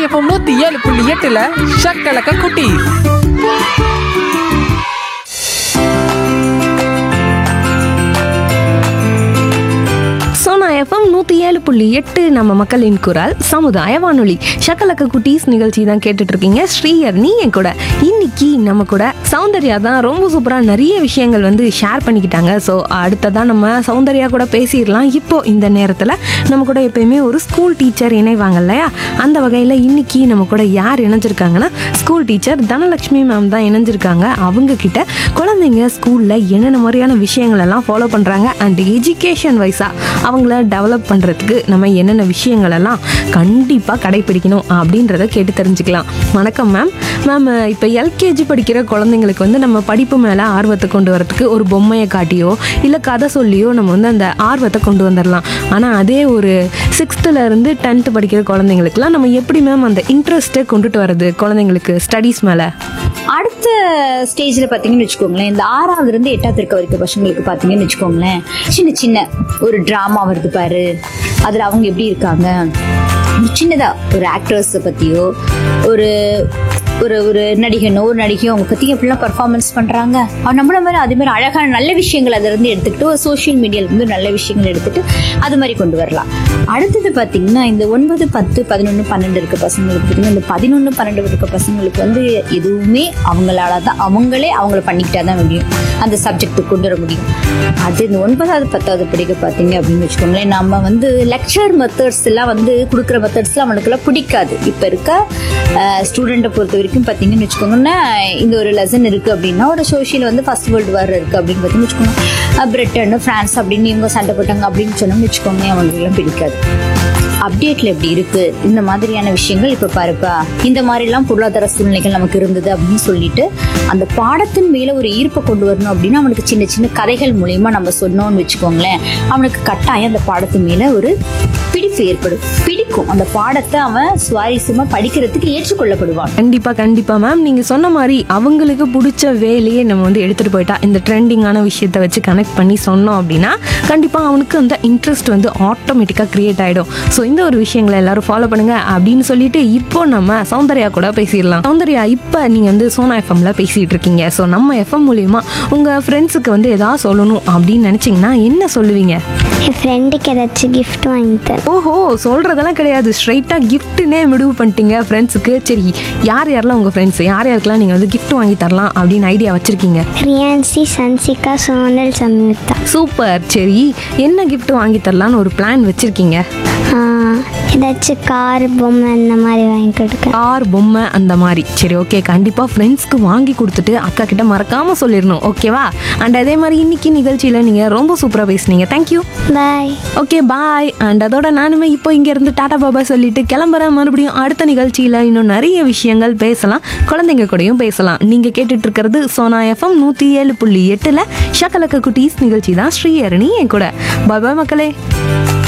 FM நூத்தி ஏழு புள்ளி எட்டுல ஷக்கலக்க குட்டி சோனா எஃப்எம் நூற்றி ஏழு புள்ளி எட்டு நம்ம மக்களின் குரல் சமுதாய வானொலி ஷக்கலக்க குட்டீஸ் நிகழ்ச்சி தான் கேட்டுட்டு இருக்கீங்க ஸ்ரீயர் நீ என் கூட இன்னைக்கு நம்ம கூட சௌந்தர்யா தான் ரொம்ப சூப்பராக நிறைய விஷயங்கள் வந்து ஷேர் பண்ணிக்கிட்டாங்க ஸோ அடுத்ததான் நம்ம சௌந்தர்யா கூட பேசிடலாம் இப்போ இந்த நேரத்தில் நம்ம கூட எப்பயுமே ஒரு ஸ்கூல் டீச்சர் இணைவாங்க இல்லையா அந்த வகையில் இன்னைக்கு நம்ம கூட யார் இணைஞ்சிருக்காங்கன்னா ஸ்கூல் டீச்சர் தனலட்சுமி மேம் தான் இணைஞ்சிருக்காங்க அவங்க கிட்ட குழந்தைங்க ஸ்கூலில் என்னென்ன மாதிரியான விஷயங்கள் எல்லாம் ஃபாலோ பண்ணுறாங்க அண்ட் எஜுகேஷன் வைஸாக அவங்கள டெவலப் பண்ணுறதுக்கு நம்ம என்னென்ன விஷயங்கள் எல்லாம் கண்டிப்பாக கடைப்பிடிக்கணும் அப்படின்றத கேட்டு தெரிஞ்சுக்கலாம் வணக்கம் மேம் மேம் இப்போ எல்கேஜி படிக்கிற குழந்தைங்களுக்கு வந்து நம்ம படிப்பு மேலே ஆர்வத்தை கொண்டு வரதுக்கு ஒரு பொம்மையை காட்டியோ இல்லை கதை சொல்லியோ நம்ம வந்து அந்த ஆர்வத்தை கொண்டு வந்துடலாம் ஆனால் அதே ஒரு சிக்ஸ்த்துல இருந்து டென்த்து படிக்கிற குழந்தைங்களுக்குலாம் நம்ம எப்படி மேம் அந்த இன்ட்ரெஸ்ட்டை கொண்டுட்டு வர்றது குழந்தைங்களுக்கு ஸ்டடீஸ் மேலே அடுத்த ஸ்டேஜ்ல பாத்தீங்கன்னு வச்சுக்கோங்களேன் இந்த ஆறாவதுல இருந்து எட்டாவது இருக்க வரைக்கும் பசங்களுக்கு பாத்தீங்கன்னு வச்சுக்கோங்களேன் சின்ன சின்ன ஒரு டிராமா வருது பாரு அதுல அவங்க எப்படி இருக்காங்க ஒரு சின்னதா ஒரு ஆக்டர்ஸ் பத்தியோ ஒரு ஒரு ஒரு நடிகனோ ஒரு நடிகையோ அவங்க பத்தி எப்படிலாம் பர்ஃபார்மன்ஸ் பண்றாங்க அவன் நம்மள மாதிரி அதே மாதிரி அழகான நல்ல விஷயங்கள் அதுல இருந்து எடுத்துக்கிட்டு ஒரு சோஷியல் மீடியால இருந்து நல்ல விஷயங்கள் எடுத்துட்டு அது மாதிரி கொண்டு வரலாம் அடுத்தது பாத்தீங்கன்னா இந்த ஒன்பது பத்து பதினொன்னு பன்னெண்டு இருக்க பசங்களுக்கு பாத்தீங்கன்னா இந்த பதினொன்னு பன்னெண்டு இருக்க பசங்களுக்கு வந்து எதுவுமே அவங்களால தான் அவங்களே அவங்கள பண்ணிக்கிட்டா தான் முடியும் அந்த சப்ஜெக்ட் கொண்டு வர முடியும் அது இந்த ஒன்பதாவது பத்தாவது படிக்க பாத்தீங்க அப்படின்னு வச்சுக்கோங்களேன் நம்ம வந்து லெக்சர் மெத்தட்ஸ் எல்லாம் வந்து கொடுக்குற மெத்தட்ஸ் எல்லாம் அவனுக்குலாம் பிடிக்காது இப்ப இருக்க ஸ்டூடெண்ட்டை பொறுத்த வரைக்கும் பாத்தீங்கன்னு வச்சுக்கோங்கன்னா இந்த ஒரு லெசன் இருக்கு அப்படின்னா ஒரு சோஷியல் வந்து ஃபர்ஸ்ட் வேர்ல்டு வார் இருக்கு அப்படின்னு பார்த்தீங்கன்னு வச்சுக்கோங்க பிரிட்டன் பிரான்ஸ் அப்படின்னு இவங்க சண்டை போட்டாங்க அப்படின்னு சொன்னோம்னு வச்சுக்கோங்க அவங்களுக்கு எல்லாம் பிடிக்காது அப்டேட்ல எப்படி இருக்கு இந்த மாதிரியான விஷயங்கள் இப்ப பாருப்பா இந்த மாதிரி எல்லாம் பொருளாதார சூழ்நிலைகள் நமக்கு இருந்தது அப்படின்னு சொல்லிட்டு அந்த பாடத்தின் மேல ஒரு ஈர்ப்பை கொண்டு வரணும் அப்படின்னா அவனுக்கு சின்ன சின்ன கதைகள் மூலியமா நம்ம சொன்னோம்னு வச்சுக்கோங்களேன் அவனுக்கு கட்டாயம் அந்த பாடத்து மேல ஒரு பிடிப்பு ஏற்படும் பிடிக்கும் அந்த பாடத்தை அவன் சுவாரஸ்யமா படிக்கிறதுக்கு ஏற்றுக்கொள்ளப்படுவான் கண்டிப்பாக கண்டிப்பாக மேம் நீங்கள் சொன்ன மாதிரி அவங்களுக்கு பிடிச்ச வேலையே நம்ம வந்து எடுத்துகிட்டு போயிட்டா இந்த ட்ரெண்டிங்கான விஷயத்தை வச்சு கனெக்ட் பண்ணி சொன்னோம் அப்படின்னா கண்டிப்பாக அவனுக்கு அந்த இன்ட்ரெஸ்ட் வந்து ஆட்டோமேட்டிக்காக க்ரியேட் ஆகிடும் ஸோ இந்த ஒரு விஷயங்களை எல்லாரும் ஃபாலோ பண்ணுங்க அப்படின்னு சொல்லிட்டு இப்போ நம்ம சௌந்தர்யா கூட பேசிடலாம் சௌந்தர்யா இப்போ நீங்கள் வந்து சோனா எஃப்எம்ல பேசிகிட்டு இருக்கீங்க ஸோ நம்ம எஃப்எம் மூலியமா உங்கள் ஃப்ரெண்ட்ஸுக்கு வந்து எதாவது சொல்லணும் அப்படின்னு நினச்சிங்கன்னா என்ன சொல்லுவீங்க என் ஃப்ரெண்டுக்கு ஏதாச்சும் gift வாங்கி தரேன் ஓஹோ சொல்றதெல்லாம் கிடையாது ஸ்ட்ரைட்டாக கிஃப்ட்டுனே முடிவு பண்ணிட்டீங்க ஃப்ரெண்ட்ஸுக்கு சரி யார் யாரெல்லாம் உங்கள் ஃப்ரெண்ட்ஸ் யார் யாருக்கெல்லாம் நீங்கள் வந்து gift வாங்கி தரலாம் அப்படின்னு ஐடியா வச்சுருக்கீங்க ரியான்சி சன்சிகா சோனல் சம்யுக்தா சூப்பர் சரி என்ன gift வாங்கி தரலான்னு ஒரு பிளான் வச்சுருக்கீங்க ஆ, ஏதாச்சும் கார் பொம்மை அந்த மாதிரி வாங்கி கொடுக்க கார் பொம்மை அந்த மாதிரி சரி ஓகே கண்டிப்பாக ஃப்ரெண்ட்ஸ்க்கு வாங்கி கொடுத்துட்டு அக்கா கிட்ட மறக்காமல் சொல்லிடணும் ஓகேவா அண்ட் அதே மாதிரி இன்னைக்கு நிகழ்ச்சியில் நீங்கள் ரொம்ப சூப்பராக பேசுனீங்க thank you bye okay bye and அதோட நானுமே இப்போ இங்கேருந்து டாடா பாபா சொல்லிட்டு கிளம்புறேன் மறுபடியும் அடுத்த நிகழ்ச்சியில் இன்னும் நிறைய விஷயங்கள் பேசலாம் குழந்தைங்க கூடயும் பேசலாம் நீங்கள் கேட்டுட்டு இருக்கிறது சோனா எஃப்எம் நூற்றி ஏழு புள்ளி எட்டில் ஷக்கலக்க குட்டீஸ் நிகழ்ச்சி தான் ஸ்ரீஹரணி என் கூட பாய் பாய் மக்களே